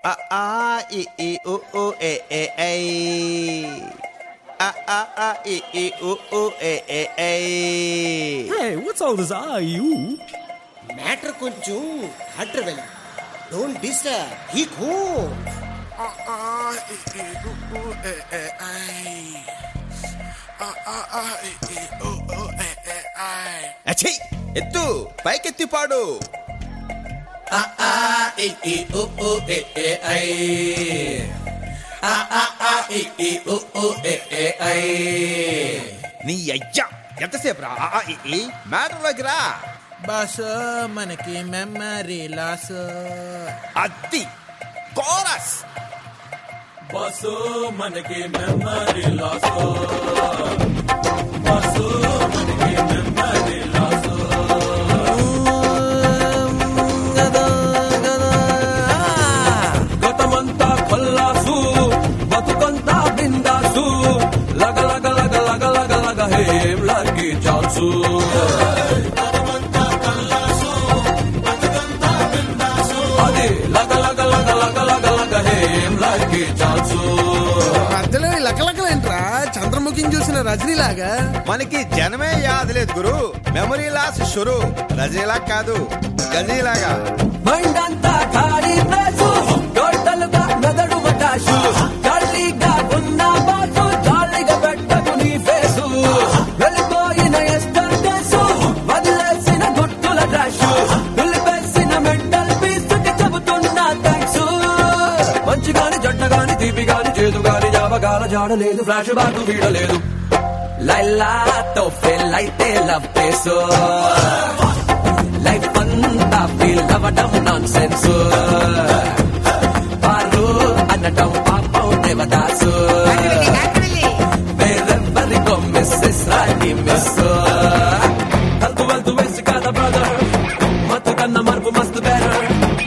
A a i i u u e e e. A a a i i u u e e e. Hey, what's all this ah you? Matter కొంచెం harder వెళ్ళి don't disturb he cool అచ్చయ్ ఎత్తు పైకెత్తి పాడు నీ అయ్యా ఎంతసేపు రా ఆ, ఈ, ఈ. మ్యాటర్లోకి రా బస్ మనకి మెమరీ లాస్ అద్ది కోరస్ బస్సు మనకి మెమరీ లాస్ బస్సు మనకి మెమరీ లాస్ గతమంతా కొల్లాసు బతుకంతా బిందాసు లగ లగ లగ లగ లగ లగ హేం లగి చాల్సు అది లగ లగ లగ లగ లగ లగ హేం లగి చాల్సు మధ్యలో ఈ లకలకలేంట్రా చంద్రముఖిని చూసిన రజనీలాగా మనకి జనమే యాదలేదు గురు మెమరీ లాస్ షురు రజీలా కాదు గజీలాగా మైండ్ అంతా ఖాళీ ప్లేసు టోటల్గా మెదడు మటాషు ఖాళీగా ఉన్న బాసు జాలీగా పెట్టకు నీ ఫేసు వెళ్ళిపోయిన ఎస్టర్డేసు వదిలేసిన గుర్తుల డ్రాషు నిలిపేసిన మెంటల్ పీసుకి చెబుతున్నా థ్యాంక్స్ మంచి గాని జంట గాని తీపి గాని చేదు గాని జాబగాల జాడలేదు ఫ్లాష్ బాటు వీడలేదు లైలాతో ఫెల్ అయితే లవ్ పేసో లైఫ్ అంతా ఫీల్ అవ్వడం నాన్ సెన్స్ వారు అనటం పాపం దేవదాసు వేరెవ్వరికో మిస్సెస్ రాణి మిస్ హల్తు వెళ్తూ వేసి కాదా బ్రదర్ మత్తు కన్న మరుపు మస్తు బెటర్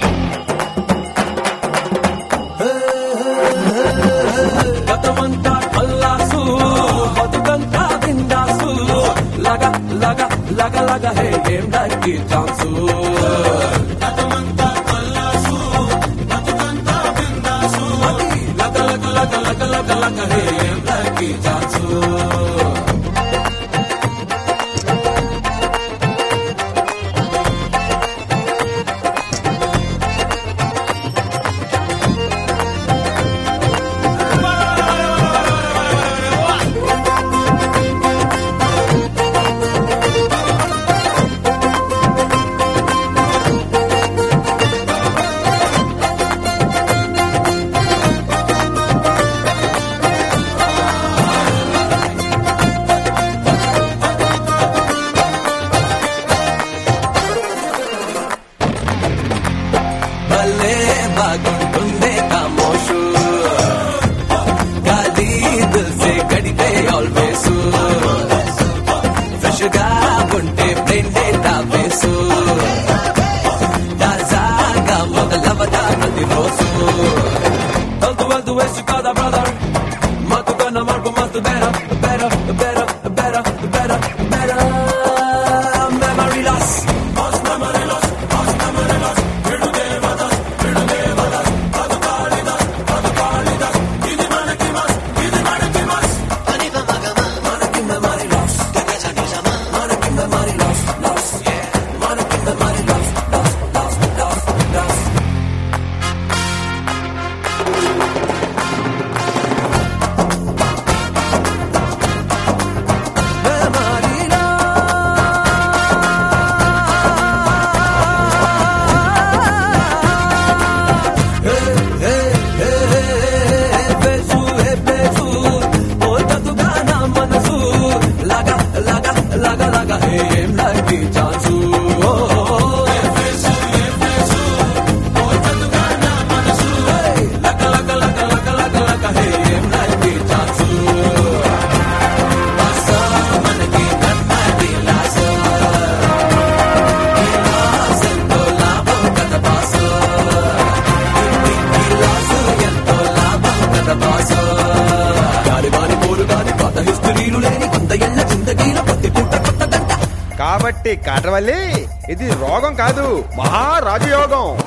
గతమంతా కల్లాసు బతుకంతా బిందాసు లగ లగ లగ లగ హే ఏం డక్కి ఛాన్సు అది లగ లగ లగ లగ లగ లగ హే ఏం డక్కి ఛాన్సు భలే బాగుంటుందే కామోషు ఖాళీ దిల్ సే గడితే ఆల్వేస్ ఫ్రెష్ గా ఉంటే బ్రెయిన్ డేటా బేసు తాజాగా మొదలవదా ప్రతిరోజు వెళ్తూ వెళ్తూ వేసు కాదా బ్రదర్ మత్తు కన్నా మార్పు మస్తు బెర బెర బెర బెర బెర బెర memory loss memory loss memory loss కాబట్టి కాటవల్లి ఇది రోగం కాదు మహారాజయోగం